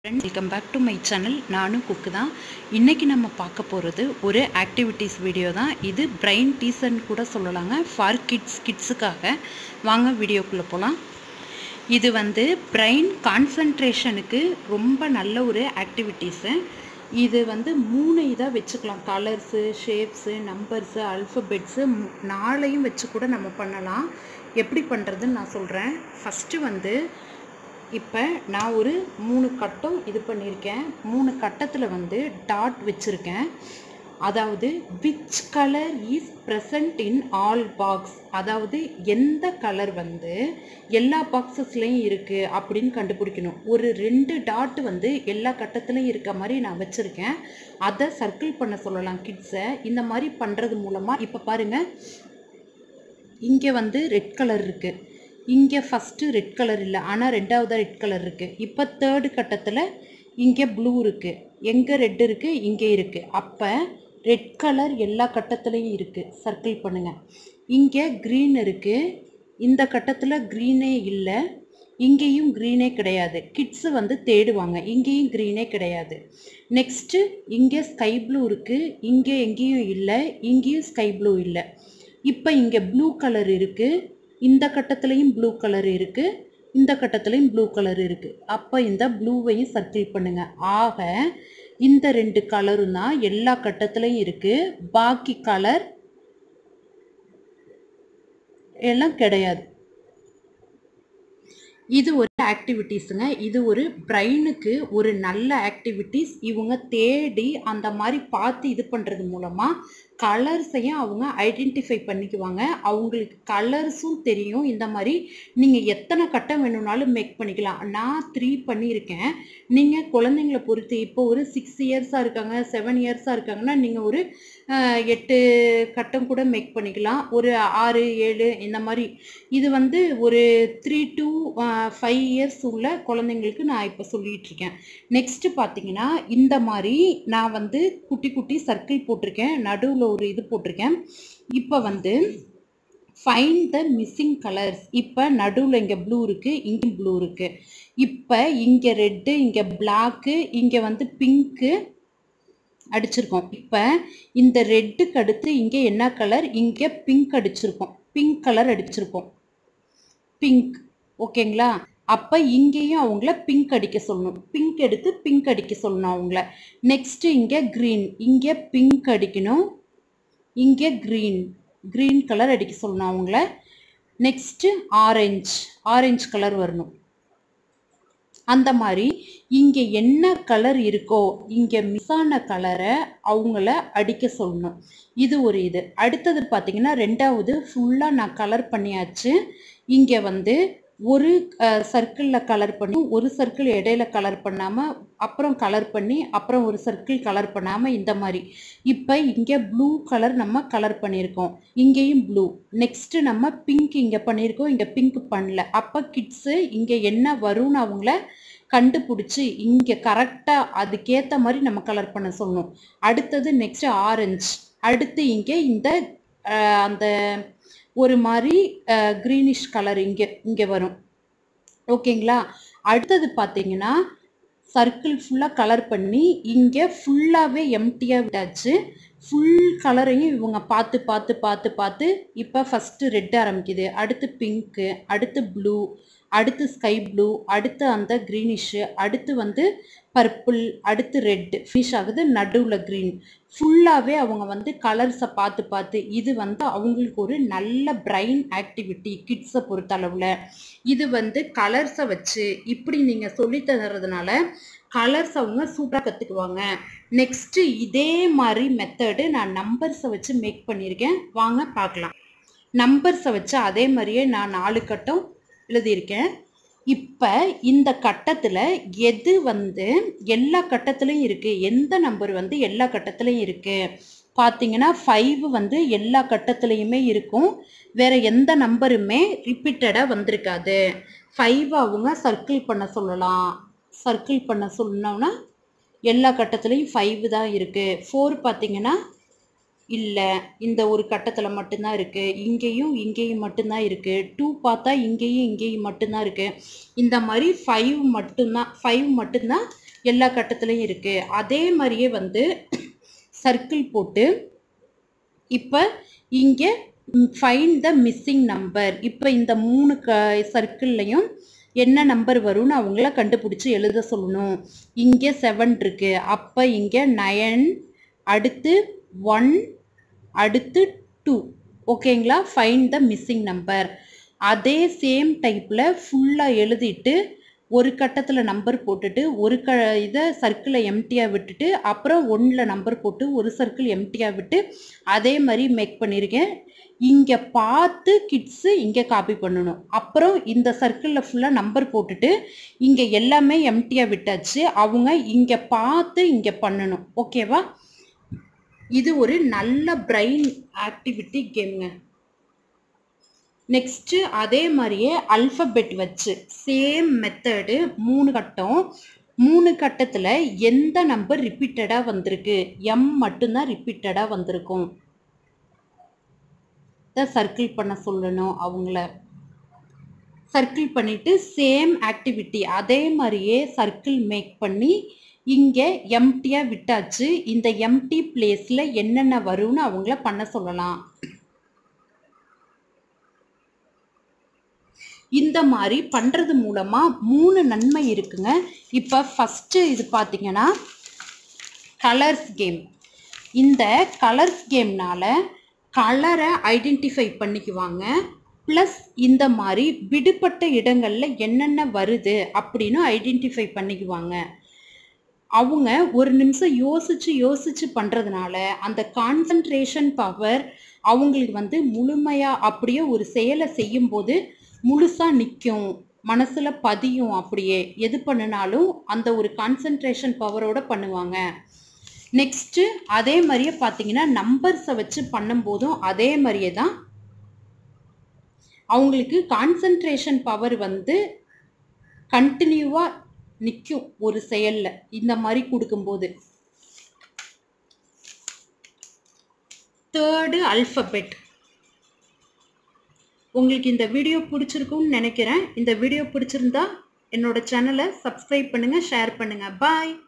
friends welcome back to my channel நானும் cook தான் இன்றைக்கி நம்ம பார்க்க போகிறது ஒரு ஆக்டிவிட்டீஸ் வீடியோ தான் இது பிரெயின் டீசர்னு கூட சொல்லலாங்க ஃபார் கிட்ஸ் கிட்ஸுக்காக வாங்க வீடியோக்குள்ளே போகலாம் இது வந்து பிரெயின் கான்சன்ட்ரேஷனுக்கு ரொம்ப நல்ல ஒரு ஆக்டிவிட்டீஸு இது வந்து மூணு இதாக வச்சுக்கலாம் கலர்ஸு ஷேப்ஸு நம்பர்ஸு அல்ஃபபெட்ஸு நாளையும் வச்சு கூட நம்ம பண்ணலாம் எப்படி பண்ணுறதுன்னு நான் சொல்கிறேன் ஃபஸ்ட்டு வந்து இப்போ நான் ஒரு மூணு கட்டம் இது பண்ணியிருக்கேன் மூணு கட்டத்தில் வந்து டாட் வச்சுருக்கேன் அதாவது which colour is present in all box அதாவது எந்த கலர் வந்து எல்லா பாக்ஸஸ்லேயும் இருக்குது அப்படின்னு கண்டுபிடிக்கணும் ஒரு ரெண்டு டாட் வந்து எல்லா கட்டத்துலையும் இருக்க மாதிரி நான் வச்சுருக்கேன் அதை சர்க்கிள் பண்ண சொல்லலாம் கிட்ஸை இந்த மாதிரி பண்ணுறது மூலமாக இப்போ பாருங்கள் இங்கே வந்து ரெட் கலர் இருக்குது இங்கே ஃபஸ்ட்டு ரெட் கலர் இல்லை ஆனால் ரெண்டாவதாக ரெட் கலர் இருக்குது இப்போ தேர்டு கட்டத்தில் இங்கே ப்ளூ இருக்குது எங்கே ரெட் இருக்குது இங்கே இருக்குது அப்போ ரெட் கலர் எல்லா கட்டத்துலேயும் இருக்குது சர்க்கிள் பண்ணுங்கள் இங்கே க்ரீன் இருக்குது இந்த கட்டத்தில் க்ரீனே இல்லை இங்கேயும் க்ரீனே கிடையாது கிட்ஸு வந்து தேடுவாங்க இங்கேயும் க்ரீனே கிடையாது நெக்ஸ்ட்டு இங்கே ஸ்கை ப்ளூ இருக்குது இங்கே எங்கேயும் இல்லை இங்கேயும் ஸ்கை ப்ளூ இல்லை இப்போ இங்கே ப்ளூ கலர் இருக்குது இந்த கட்டத்துலேயும் ப்ளூ கலர் இருக்குது இந்த கட்டத்துலேயும் ப்ளூ கலர் இருக்குது அப்போ இந்த ப்ளூவையும் சர்க்கிள் பண்ணுங்கள் ஆக இந்த ரெண்டு கலரும் தான் எல்லா கட்டத்துலேயும் இருக்குது பாக்கி கலர் எல்லாம் கிடையாது இது ஒரு ஆக்டிவிட்டீஸுங்க இது ஒரு பிரெயினுக்கு ஒரு நல்ல ஆக்டிவிட்டீஸ் இவங்க தேடி அந்த மாதிரி பார்த்து இது பண்ணுறது மூலமாக கலர்ஸையும் அவங்க ஐடென்டிஃபை பண்ணிக்குவாங்க அவங்களுக்கு கலர்ஸும் தெரியும் இந்த மாதிரி நீங்கள் எத்தனை கட்டம் வேணும்னாலும் மேக் பண்ணிக்கலாம் நான் த்ரீ பண்ணியிருக்கேன் நீங்கள் குழந்தைங்கள பொறுத்து இப்போ ஒரு சிக்ஸ் இயர்ஸாக இருக்காங்க செவன் இயர்ஸாக இருக்காங்கன்னா நீங்கள் ஒரு எட்டு கட்டம் கூட மேக் பண்ணிக்கலாம் ஒரு ஆறு ஏழு இந்த மாதிரி இது வந்து ஒரு த்ரீ டு ஃபைவ் இயர்ஸ் உள்ள குழந்தைங்களுக்கு நான் இப்போ சொல்லிகிட்டு இருக்கேன் நெக்ஸ்ட்டு பார்த்தீங்கன்னா இந்த மாதிரி நான் வந்து குட்டி குட்டி சர்க்கிள் போட்டிருக்கேன் நடுவில் ஒரு இது போட்டிருக்கேன் இப்போ வந்து ஃபைன் த மிஸ்ஸிங் கலர்ஸ் இப்போ நடுவில் இங்கே ப்ளூ இருக்குது இங்கே ப்ளூ இருக்குது இப்போ இங்கே ரெட்டு இங்கே பிளாக்கு இங்கே வந்து பிங்க்கு அடிச்சிருக்கோம் இப்போ இந்த ரெட்டுக்கு அடுத்து இங்கே என்ன கலர் இங்கே பிங்க் அடிச்சிருக்கோம் பிங்க் கலர் அடிச்சிருக்கோம் பிங்க் ஓகேங்களா அப்போ இங்கேயும் அவங்கள பிங்க் அடிக்க சொல்லணும் பிங்க் எடுத்து பிங்க் அடிக்க சொல்லணும் அவங்கள நெக்ஸ்ட்டு இங்கே க்ரீன் இங்கே பிங்க் அடிக்கணும் இங்கே க்ரீன் க்ரீன் கலர் அடிக்க சொல்லணும் அவங்கள நெக்ஸ்ட்டு ஆரஞ்ச் ஆரஞ்சு கலர் வரணும் அந்த மாதிரி இங்கே என்ன கலர் இருக்கோ இங்கே மிஸ் ஆன கலரை அவங்கள அடிக்க சொல்லணும் இது ஒரு இது அடுத்தது பார்த்தீங்கன்னா ரெண்டாவது ஃபுல்லாக நான் கலர் பண்ணியாச்சு இங்கே வந்து ஒரு சர்க்கிளில் கலர் பண்ணி ஒரு சர்க்கிள் இடையில கலர் பண்ணாமல் அப்புறம் கலர் பண்ணி அப்புறம் ஒரு சர்க்கிள் கலர் பண்ணாமல் இந்த மாதிரி இப்போ இங்கே ப்ளூ கலர் நம்ம கலர் பண்ணியிருக்கோம் இங்கேயும் ப்ளூ நெக்ஸ்ட்டு நம்ம பிங்க் இங்கே பண்ணியிருக்கோம் இங்கே பிங்க் பண்ணல அப்போ கிட்ஸு இங்கே என்ன வரும்னு அவங்கள கண்டுபிடிச்சி இங்கே கரெக்டாக அதுக்கேற்ற மாதிரி நம்ம கலர் பண்ண சொல்லணும் அடுத்தது நெக்ஸ்ட்டு ஆரஞ்சு அடுத்து இங்கே இந்த அந்த ஒரு மாதிரி க்ரீனிஷ் கலர் இங்கே இங்கே வரும் ஓகேங்களா அடுத்தது பார்த்தீங்கன்னா சர்க்கிள் ஃபுல்லாக கலர் பண்ணி இங்கே ஃபுல்லாகவே எம்டியாக விட்டாச்சு ஃபுல் கலரையும் இவங்க பார்த்து பார்த்து பார்த்து பார்த்து இப்போ ஃபஸ்ட்டு ரெட் ஆரம்பிக்குது அடுத்து பிங்க்கு அடுத்து ப்ளூ அடுத்து ஸ்கை ப்ளூ அடுத்து அந்த க்ரீனிஷு அடுத்து வந்து பர்பிள் அடுத்து ரெட் ஃபினிஷ் ஆகுது நடுவில் க்ரீன் ஃபுல்லாகவே அவங்க வந்து கலர்ஸை பார்த்து பார்த்து இது வந்து அவங்களுக்கு ஒரு நல்ல பிரெயின் ஆக்டிவிட்டி கிட்ஸை பொறுத்தளவில் இது வந்து கலர்ஸை வச்சு இப்படி நீங்கள் சொல்லி தர்றதுனால கலர்ஸ் அவங்க சூப்பராக கற்றுக்குவாங்க நெக்ஸ்ட்டு இதே மாதிரி மெத்தடு நான் நம்பர்ஸை வச்சு மேக் பண்ணியிருக்கேன் வாங்க பார்க்கலாம் நம்பர்ஸை வச்சு அதே மாதிரியே நான் நாலு கட்டம் எழுதியிருக்கேன் இப்போ இந்த கட்டத்தில் எது வந்து எல்லா கட்டத்துலையும் இருக்குது எந்த நம்பர் வந்து எல்லா கட்டத்துலையும் இருக்குது பார்த்தீங்கன்னா ஃபைவ் வந்து எல்லா கட்டத்துலேயுமே இருக்கும் வேறு எந்த நம்பருமே ரிப்பீட்டடாக வந்திருக்காது ஃபைவ் அவங்க சர்க்கிள் பண்ண சொல்லலாம் சர்க்கிள் பண்ண சொன்னோன்னா எல்லா கட்டத்துலேயும் ஃபைவ் தான் இருக்குது ஃபோர் பார்த்தீங்கன்னா இல்லை இந்த ஒரு கட்டத்தில் மட்டும்தான் இருக்குது இங்கேயும் இங்கேயும் மட்டும்தான் இருக்குது டூ பார்த்தா இங்கேயும் இங்கேயும் மட்டும்தான் இருக்குது இந்த மாதிரி ஃபைவ் மட்டும்தான் ஃபைவ் மட்டும்தான் எல்லா கட்டத்துலையும் இருக்குது அதே மாதிரியே வந்து சர்க்கிள் போட்டு இப்போ இங்கே ஃபைன் த மிஸ்ஸிங் நம்பர் இப்போ இந்த மூணு க சர்க்கிள்லையும் என்ன நம்பர் வரும்னு அவங்கள கண்டுபிடிச்சி எழுத சொல்லணும் இங்கே செவன் இருக்கு அப்போ இங்கே நயன் அடுத்து ஒன் அடுத்து டூ ஓகேங்களா ஃபைன் த மிஸ்ஸிங் நம்பர் அதே சேம் டைப்பில் ஃபுல்லாக எழுதிட்டு ஒரு கட்டத்தில் நம்பர் போட்டுட்டு ஒரு க இதை சர்க்கிளை எம்டியாக விட்டுட்டு அப்புறம் ஒன்றில் நம்பர் போட்டு ஒரு சர்க்கிள் எம்டியாக விட்டு அதே மாதிரி மேக் பண்ணியிருக்கேன் இங்கே பார்த்து கிட்ஸு இங்கே காப்பி பண்ணணும் அப்புறம் இந்த சர்க்கிளில் ஃபுல்லாக நம்பர் போட்டுட்டு இங்கே எல்லாமே எம்டியாக விட்டாச்சு அவங்க இங்கே பார்த்து இங்கே பண்ணணும் ஓகேவா இது ஒரு நல்ல பிரெயின் ஆக்டிவிட்டி கேம்ங்க நெக்ஸ்ட்டு அதே மாதிரியே அல்ஃபபெட் வச்சு சேம் மெத்தடு மூணு கட்டம் மூணு கட்டத்தில் எந்த நம்பர் ரிப்பீட்டடாக வந்திருக்கு எம் மட்டும்தான் ரிப்பீட்டடாக வந்திருக்கும் சர்க்கிள் பண்ண சொல்லணும் அவங்கள சர்க்கிள் பண்ணிவிட்டு சேம் ஆக்டிவிட்டி அதே மாதிரியே சர்க்கிள் மேக் பண்ணி இங்கே எம்டியாக விட்டாச்சு இந்த எம்டி பிளேஸில் என்னென்ன வரும்னு அவங்கள பண்ண சொல்லலாம் இந்த மாதிரி பண்ணுறது மூலமாக மூணு நன்மை இருக்குங்க இப்போ ஃபஸ்ட்டு இது பார்த்தீங்கன்னா கலர்ஸ் கேம் இந்த கலர்ஸ் கேம்னால் கலரை ஐடென்டிஃபை பண்ணிக்குவாங்க ப்ளஸ் இந்த மாதிரி விடுபட்ட இடங்களில் என்னென்ன வருது அப்படின்னு ஐடென்டிஃபை பண்ணிக்குவாங்க அவங்க ஒரு நிமிஷம் யோசித்து யோசித்து பண்ணுறதுனால அந்த கான்சன்ட்ரேஷன் பவர் அவங்களுக்கு வந்து முழுமையாக அப்படியே ஒரு செயலை செய்யும்போது முழுசாக நிற்கும் மனசில் பதியும் அப்படியே எது பண்ணினாலும் அந்த ஒரு கான்சன்ட்ரேஷன் பவரோட பண்ணுவாங்க நெக்ஸ்ட்டு அதே மாதிரியே பார்த்தீங்கன்னா நம்பர்ஸை வச்சு பண்ணும்போதும் அதே மாதிரியே தான் அவங்களுக்கு கான்சன்ட்ரேஷன் பவர் வந்து கண்டினியூவாக நிற்கும் ஒரு செயலில் இந்த மாதிரி கொடுக்கும்போது தேர்டு அல்ஃபபெட் உங்களுக்கு இந்த வீடியோ பிடிச்சிருக்கும்னு நினைக்கிறேன் இந்த வீடியோ பிடிச்சிருந்தா என்னோட சேனலை சப்ஸ்கிரைப் பண்ணுங்கள் ஷேர் பண்ணுங்கள் பாய்